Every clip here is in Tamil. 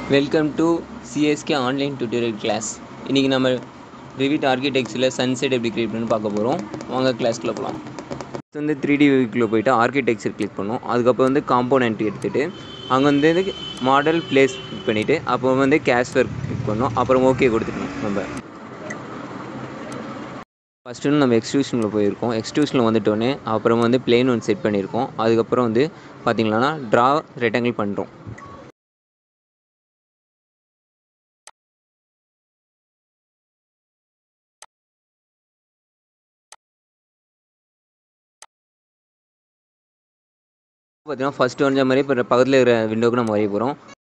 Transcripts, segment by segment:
welcome to CSK online tutorial class இன்றைக்கி நம்ம ரிவிட் ஆர்கிடெக்ட்ஸில் சன்செட் எப்படி கிரியேட் பண்ணி பார்க்க போகிறோம் வாங்க கிளாஸ்க்குள்ளே போகலாம் ஃபஸ்ட் வந்து த்ரீ டி வியூக்குள்ளே போயிட்டு ஆர்கிடெக்சர் கிளிக் பண்ணோம் அதுக்கப்புறம் வந்து காம்போனன்ட் எடுத்துகிட்டு அங்கே வந்து மாடல் பிளேஸ் கிளிக் பண்ணிவிட்டு அப்போ வந்து கேஷ் ஒர்க் கிளிக் பண்ணோம் அப்புறம் ஓகே கொடுத்துக்கணும் நம்ம ஃபஸ்ட்டு வந்து நம்ம எக்ஸ்டியூஷனில் போயிருக்கோம் எக்ஸ்டியூஷனில் வந்துட்டோன்னே அப்புறம் வந்து பிளேன் ஒன்று செட் பண்ணியிருக்கோம் அதுக்கப்புறம் வந்து பார்த்திங்கன்னா ட்ரா ரெக்டாங்கிள் பண்ணுறோம் பார்த்தீங்கன்னா ஃபஸ்ட்டு வரைஞ்ச மாதிரி இப்போ பக்கத்தில் இருக்கிற விண்டோக்கு நம்ம வரைய போகிறோம்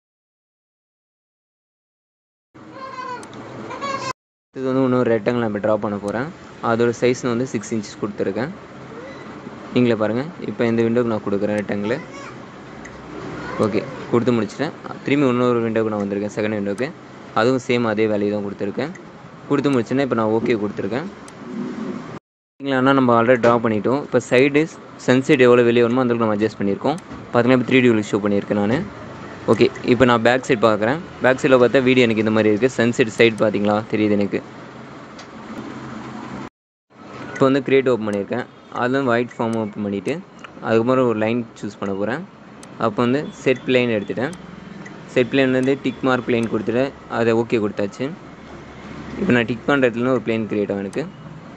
இது வந்து இன்னொரு ரெக்டாங்கிள் நம்ம ட்ரா பண்ண போகிறேன் அதோட சைஸ் வந்து சிக்ஸ் இன்ச்சஸ் கொடுத்துருக்கேன் நீங்களே பாருங்கள் இப்போ இந்த விண்டோக்கு நான் கொடுக்குறேன் ரெக்டாங்கிள் ஓகே கொடுத்து முடிச்சிட்டேன் திரும்பி இன்னொரு விண்டோக்கு நான் வந்திருக்கேன் செகண்ட் விண்டோக்கு அதுவும் சேம் அதே வேலையை தான் கொடுத்துருக்கேன் கொடுத்து முடிச்சேன்னா இப்போ நான் ஓகே கொடுத்துருக்கேன் பார்த்தீங்களா நம்ம ஆல்ரெடி ட்ரா பண்ணிட்டோம் இப்போ சைடு சன்செட் எவ்வளோ வெளியே வருமோ அந்த அளவுக்கு நம்ம அட்ஜஸ்ட் பண்ணியிருக்கோம் பார்த்தீங்கன்னா இப்போ த்ரீ டி ஷோ பண்ணியிருக்கேன் நான் ஓகே இப்போ நான் பேக் சைட் பார்க்குறேன் பேக் சைடில் பார்த்தா வீடியோ எனக்கு இந்த மாதிரி இருக்குது சன்செட் சைடு பார்த்தீங்களா தெரியுது எனக்கு இப்போ வந்து கிரியேட் ஓப்பன் பண்ணியிருக்கேன் அதில் ஒயிட் ஃபார்ம் ஓப்பன் பண்ணிவிட்டு அதுக்கப்புறம் ஒரு லைன் சூஸ் பண்ண போகிறேன் அப்போ வந்து செட் பிளேன் எடுத்துட்டேன் செட் பிளேன் வந்து டிக் மார்க் பிளேன் கொடுத்துட்டு அதை ஓகே கொடுத்தாச்சு இப்போ நான் டிக் பண்ணுற இடத்துல ஒரு பிளேன் கிரியேட் ஆகும் எனக்கு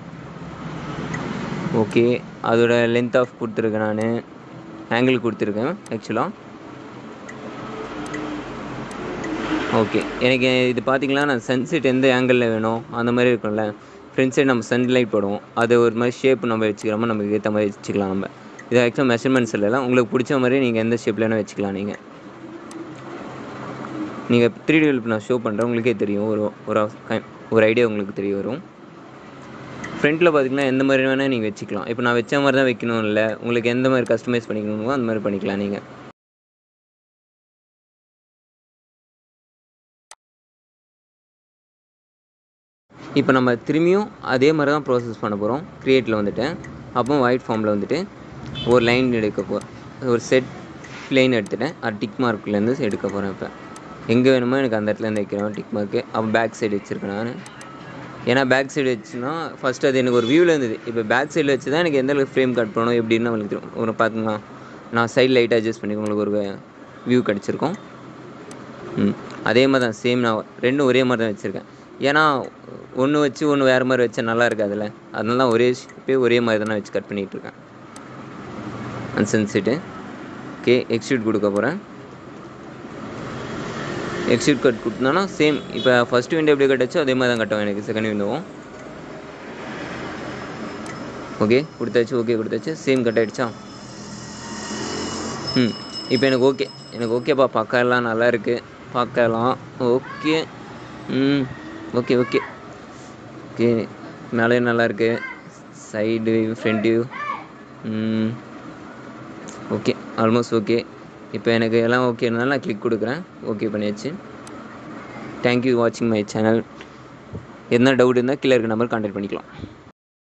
ஓகே அதோட லென்த் ஆஃப் கொடுத்துருக்கேன் நான் ஆங்கிள் கொடுத்துருக்கேன் ஆக்சுவலாக ஓகே எனக்கு இது பார்த்தீங்களா நான் சன்செட் எந்த ஆங்கிளில் வேணும் அந்த மாதிரி இருக்கும்ல ஃப்ரண்ட் சைடு நம்ம சன்லைட் போடுவோம் அது ஒரு மாதிரி ஷேப் நம்ம வச்சுக்கிறோமோ நமக்கு ஏற்ற மாதிரி வச்சுக்கலாம் நம்ம இது ஆக்சுவலாக மெஷர்மெண்ட்ஸ் இல்லைலாம் உங்களுக்கு பிடிச்ச மாதிரி நீங்கள் எந்த ஷேப்பில் வேணால் வச்சுக்கலாம் நீங்கள் நீங்கள் த்ரீ டி நான் ஷோ பண்ணுறேன் உங்களுக்கே தெரியும் ஒரு ஒரு ஒரு ஐடியா உங்களுக்கு தெரிய வரும் ஃப்ரண்ட்டில் பார்த்தீங்கன்னா எந்த மாதிரி வேணால் நீங்கள் வச்சுக்கலாம் இப்போ நான் வச்ச மாதிரி தான் வைக்கணும் இல்லை உங்களுக்கு எந்த மாதிரி கஸ்டமைஸ் பண்ணிக்கணுமோ அந்த மாதிரி பண்ணிக்கலாம் நீங்கள் இப்போ நம்ம திரும்பியும் அதே மாதிரி தான் ப்ராசஸ் பண்ண போகிறோம் க்ரியேட்டில் வந்துட்டு அப்போ ஒயிட் ஃபார்மில் வந்துட்டு ஒரு லைன் எடுக்க போகிறேன் ஒரு செட் லைன் எடுத்துட்டேன் அது டிக் மார்க்லேருந்து எடுக்க போகிறேன் இப்போ எங்கே வேணுமோ எனக்கு அந்த இடத்துலேருந்து வைக்கிறேன் டிக் மார்க்கு அப்போ பேக் சைடு வச்சுருக்கேன் நான் ஏன்னா பேக் சைடு வச்சுன்னா ஃபஸ்ட்டு அது எனக்கு ஒரு வியூவில் இருந்தது இப்போ பேக் சைடில் வச்சு தான் எனக்கு எந்த அளவுக்கு ஃப்ரேம் கட் பண்ணணும் எப்படின்னு உங்களுக்கு தெரியும் ஒரு பார்த்துங்களா நான் சைட் லைட்டாக அட்ஜஸ்ட் பண்ணி உங்களுக்கு ஒரு வியூ கிடச்சிருக்கோம் ம் அதே மாதிரி தான் சேம் நான் ரெண்டும் ஒரே மாதிரி தான் வச்சுருக்கேன் ஏன்னா ஒன்று வச்சு ஒன்று வேறு மாதிரி வச்சா நல்லா இருக்காதுல்ல அதனால தான் ஒரே ஷேப்பே ஒரே மாதிரி தான் வச்சு கட் பண்ணிகிட்ருக்கேன் அன்சன்சிட்டு ஓகே எக்ஸ்டியூட் கொடுக்க போகிறேன் எக்ஸிட் கட் கொடுத்தோன்னா சேம் இப்போ ஃபஸ்ட் விண்டோ எப்படி கட்டாச்சோ அதே மாதிரி தான் கட்டும் எனக்கு செகண்ட் விண்டோவும் ஓகே கொடுத்தாச்சு ஓகே கொடுத்தாச்சு சேம் கட் ஆகிடுச்சா ம் இப்போ எனக்கு ஓகே எனக்கு ஓகேப்பா பார்க்கலாம் நல்லா இருக்குது பார்க்கலாம் ஓகே ம் ஓகே ஓகே ஓகே மேலே நல்லா இருக்கு சைடு வியூ ஃப்ரண்ட் வியூ ம் ஓகே ஆல்மோஸ்ட் ஓகே இப்போ எனக்கு எல்லாம் ஓகேனால நான் கிளிக் கொடுக்குறேன் ஓகே பண்ணியாச்சு தேங்க்யூ வாட்சிங் மை சேனல் எதனா டவுட் இருந்தால் கீழே இருக்க நம்பர் கான்டாக்ட் பண்ணிக்கலாம்